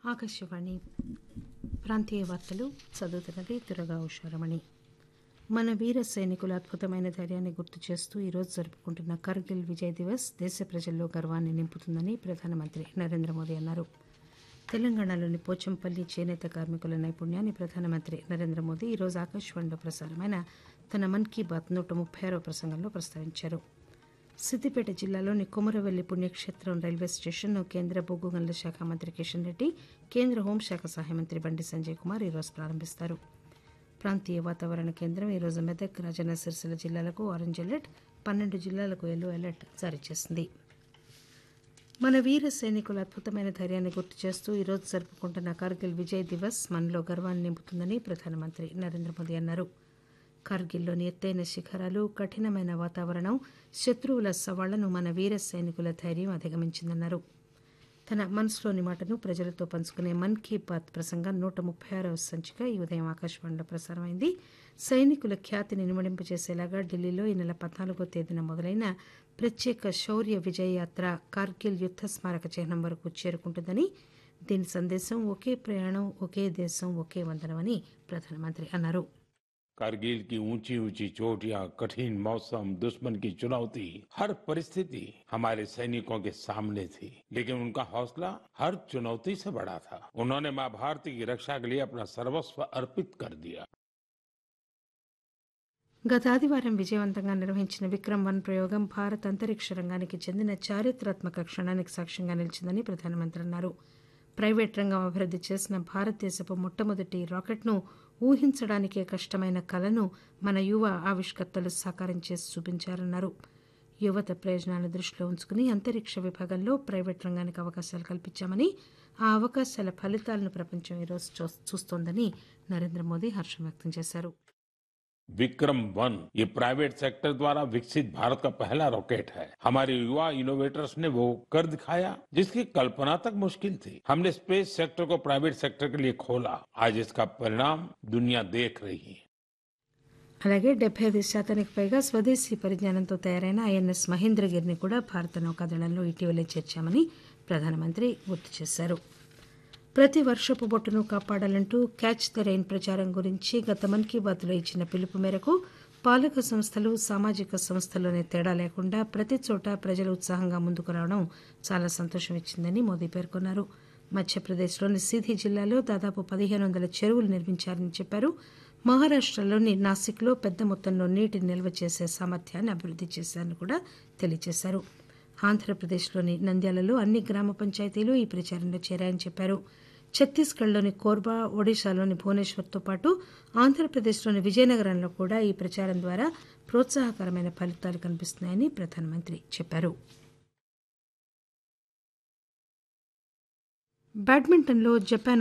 ఆకాశవాణి ప్రాంతీయ వార్తలు చదువుతున్నది దురగా ఉషారమణి మన వీర సైనికుల అద్భుతమైన ధైర్యాన్ని గుర్తు చేస్తూ ఈరోజు జరుపుకుంటున్న కార్గిల్ విజయ్ దివస్ దేశ ప్రజల్లో గర్వాన్ని నింపుతుందని ప్రధానమంత్రి నరేంద్ర మోదీ అన్నారు తెలంగాణలోని పోచంపల్లి చేనేత కార్మికుల నైపుణ్యాన్ని ప్రధానమంత్రి నరేంద్ర మోదీ ఈరోజు ఆకాశవాణిలో ప్రసారమైన తన మన్ కీ బాత్ నూట ముప్పై ఆరో ప్రసంగంలో ప్రస్తావించారు సిద్దిపేట జిల్లాలోని కుమరవెల్లి పుణ్యక్షేత్రం రైల్వే స్టేషన్ను కేంద్ర బొగ్గు గనుల శాఖ మంత్రి కిషన్ రెడ్డి కేంద్ర హోంశాఖ సహాయ మంత్రి బండి సంజయ్ కుమార్ ఈరోజు ప్రారంభిస్తారు ప్రాంతీయ వాతావరణ కేంద్రం ఈరోజు మెదక్ రాజన్న సిరిసిల్ల జిల్లాలకు ఆరెంజ్ అలర్ట్ పన్నెండు జిల్లాలకు ఎల్లో అలర్ట్ జారీ చేసింది మన వీర సైనికుల అద్భుతమైన ధైర్యాన్ని గుర్తు చేస్తూ ఈరోజు జరుపుకుంటున్న కార్గిల్ విజయ్ దివస్ మనలో గర్వాన్ని నింపుతుందని ప్రధానమంత్రి నరేంద్ర మోదీ అన్నారు కార్గిల్లోని ఎత్తైన శిఖరాలు కఠినమైన వాతావరణం శత్రువుల సవాళ్లను మన వీర సైనికుల ధైర్యం అధిగమించిందన్నారు తన మనసులోని మాటను ప్రజలతో పంచుకునే మన్ కీ బాత్ ప్రసంగం నూట ముప్పై ఆరవ సంచిక ఈ ఉదయం ఆకాశవాణిలో ప్రసారమైంది సైనికుల ఖ్యాతిని నిమడింపజేసేలాగా ఢిల్లీలో ఈ నెల పద్నాలుగో తేదీన మొదలైన ప్రత్యేక శౌర్య విజయ యాత్ర కార్గిల్ యుద్ద స్మారక చిహ్నం వరకు చేరుకుంటుందని దీని సందేశం ఒకే ప్రయాణం ఒకే దేశం ఒకే వందనమని ప్రధానమంత్రి అన్నారు कारगिल की ऊंची ऊंची चोटियां कठिन मौसम दुश्मन की चुनौती हर परिस्थिति हमारे सैनिकों के सामने थी लेकिन उनका हौसला हर चुनौती से बड़ा था उन्होंने मां भारती की रक्षा के लिए अपना सर्वस्व अर्पित कर दिया గత ఆదివారం విజయవంతంగా నిర్వహించిన విక్రమ్ వన్ ప్రయోగం భారత్ అంతరిక్ష రంగానికి చెందిన చారిత్రాత్మక క్షణానికి సాక్ష్యంగా నిలిచిందని ప్రధానమంత్రి అన్నారు ప్రైవేట్ రంగం అభివృద్ది చేసిన భారతదేశపు మొట్టమొదటి రాకెట్ను ఊహించడానికే కష్టమైన కలను మన యువ ఆవిష్కర్తలు సాకారం చేసి చూపించారన్నారు యువత ప్రయోజనాలను దృష్టిలో ఉంచుకుని అంతరిక్ష విభాగంలో ప్రైవేట్ రంగానికి అవకాశాలు కల్పించామని ఆ అవకాశాల ఫలితాలను ప్రపంచం ఈరోజు చూస్తోందని నరేంద్ర మోదీ హర్షం వ్యక్తం చేశారు विक्रम वन ये प्राइवेट सेक्टर द्वारा विकसित भारत का पहला रॉकेट है हमारे युवा इनोवेटर्स ने वो कर दिखाया जिसकी कल्पना तक मुश्किल थी हमने स्पेस सेक्टर को प्राइवेट सेक्टर के लिए खोला आज इसका परिणाम दुनिया देख रही है అలాగే డెబ్బై ఐదు శాతానికి పైగా స్వదేశీ పరిజ్ఞానంతో తయారైన ఐఎన్ఎస్ మహేంద్రగిరిని కూడా భారత నౌకాదళంలో ఇటీవలే చేర్చామని ప్రధానమంత్రి గుర్తు చేశారు ప్రతి వర్షపు బొట్టును కాపాడాలంటూ క్యాచ్ ద రెయిన్ ప్రచారం గురించి గత మన్ కీ బాత్లో ఇచ్చిన పిలుపు మేరకు పాలక సంస్థలు సామాజిక సంస్థల్లోనే తేడా లేకుండా ప్రతి చోట ప్రజలు ఉత్సాహంగా ముందుకు రావడం చాలా సంతోషం ఇచ్చిందని మోదీ పేర్కొన్నారు మధ్యప్రదేశ్లోని సీధీ జిల్లాలో దాదాపు పదిహేను వందల చెరువులు నిర్మించారని చెప్పారు మహారాష్టలోని నాసిక్లో పెద్ద మొత్తంలో నీటిని నిల్వ చేసే సామర్థ్యాన్ని అభివృద్ది చేశారని కూడా తెలియజేశారు ఆంధ్రప్రదేశ్లోని నంద్యాలలో అన్ని గ్రామ పంచాయతీలు ఈ ప్రచారంలో చేరాయని చెప్పారు ఛత్తీస్గఢ్లోని కోర్బా ఒడిశాలోని భువనేశ్వర్తో పాటు ఆంధ్రప్రదేశ్లోని విజయనగరంలో కూడా ఈ ప్రచారం ద్వారా ప్రోత్సాహకరమైన ఫలితాలు కనిపిస్తున్నాయని ప్రధానమంత్రి చెప్పారు బ్యాడ్మింటన్లో జపాన్